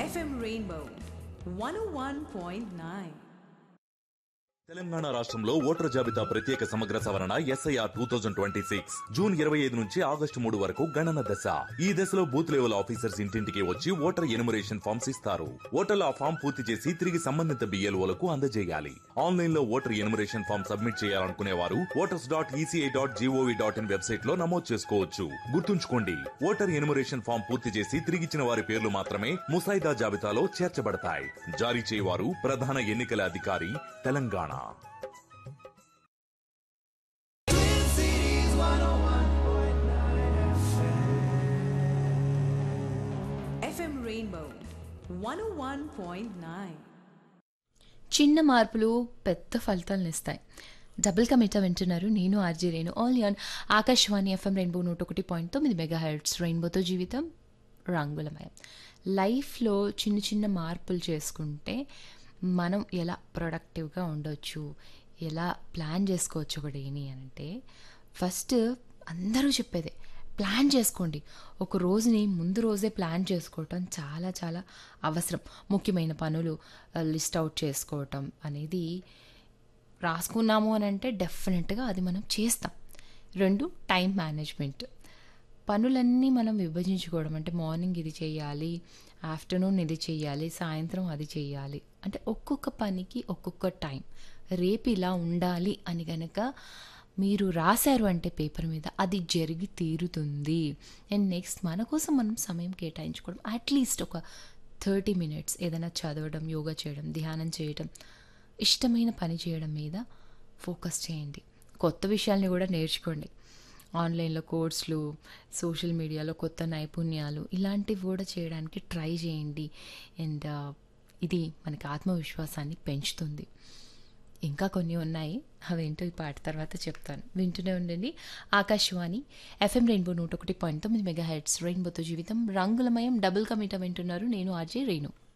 FM Rainbow 101.9. Telangana రాష్ట్రంలో voter జాబితా ప్రత్యేక సమగ్ర సవరణ SIR two thousand twenty six June ఇరవై ఐదు నుంచి ఆగస్టు మూడు వరకు గణన దశ ఈ దశలో బూత్ లెవెల్ ఆఫీసర్స్ ఇంటింటికి వచ్చి ఓటర్ ఎనుమరేషన్ ఫామ్స్ ఇస్తారు ఓటర్లు ఆ ఫామ్ పూర్తి చేసి తిరిగి సంబంధిత బిఎల్ఓలకు అందజేయాలి ఆన్లైన్ లో ఓటర్ ఎనుమరేషన్ ఫామ్ సబ్మిట్ చేయాలనుకునే వారు voters dot ECI dot GOV dot in website లో నమోదు చేసుకోవచ్చు గుర్తుంచుకోండి ఓటర్ ఎనుమరేషన్ ఫామ్ పూర్తి చేసి తిరిగిచ్చిన వారి పేర్లు మాత్రమే ముసాయిదా జాబితాలో చేర్చబడతాయి జారీ చేయవారు ప్రధాన ఎన్నికల అధికారి తెలంగాణ FM Rainbow 101.9. చిన్న మార్పులు పెద్ద ఫలితాలను ఇస్తాయి డబుల్ కమిటా వింటున్నారు నేను ఆర్జీ రేణు ఆల్ యాన్ ఆకాశవాణి ఎఫ్ఎం రెయిన్బో నూట ఒకటి పాయింట్ తొమ్మిది మెగా హెడ్స్ రెయిన్బోతో జీవితం రంగులమయం లైఫ్లో చిన్న చిన్న మార్పులు చేసుకుంటే మనం ఎలా ప్రొడక్టివ్గా ఉండొచ్చు ఎలా ప్లాన్ చేసుకోవచ్చు ఒక డేని అంటే ఫస్ట్ అందరూ చెప్పేదే ప్లాన్ చేసుకోండి ఒక రోజుని ముందు రోజే ప్లాన్ చేసుకోవటం చాలా చాలా అవసరం ముఖ్యమైన పనులు లిస్ట్ అవుట్ చేసుకోవటం అనేది రాసుకున్నాము అని అంటే డెఫినెట్గా అది మనం చేస్తాం రెండు టైం మేనేజ్మెంట్ పనులన్నీ మనం విభజించుకోవడం అంటే మార్నింగ్ ఇది చేయాలి ఆఫ్టర్నూన్ ఇది చేయాలి సాయంత్రం అది చేయాలి అంటే ఒక్కొక్క పనికి ఒక్కొక్క టైం రేపు ఇలా ఉండాలి అని గనక మీరు రాశారు అంటే పేపర్ మీద అది జరిగి తీరుతుంది అండ్ నెక్స్ట్ మన కోసం మనం సమయం కేటాయించుకోవడం అట్లీస్ట్ ఒక థర్టీ మినిట్స్ ఏదైనా చదవడం యోగా చేయడం ధ్యానం చేయడం ఇష్టమైన పని చేయడం మీద ఫోకస్ చేయండి కొత్త విషయాల్ని కూడా నేర్చుకోండి ఆన్లైన్లో కోర్సులు సోషల్ మీడియాలో కొత్త నైపుణ్యాలు ఇలాంటివి కూడా చేయడానికి ట్రై చేయండి అండ్ ఇది మనకి ఆత్మవిశ్వాసాన్ని పెంచుతుంది ఇంకా కొన్ని ఉన్నాయి అవేంటో ఈ పాట తర్వాత చెప్తాను వింటూనే ఉండండి ఆకాశవాణి ఎఫ్ఎం రెయిన్బో నూట ఒకటి పాయింట్ తొమ్మిది మెగా హెడ్స్ రెయిన్బోతో జీవితం రంగులమయం డబుల్ కమిటా వింటున్నారు నేను ఆర్జే రేణు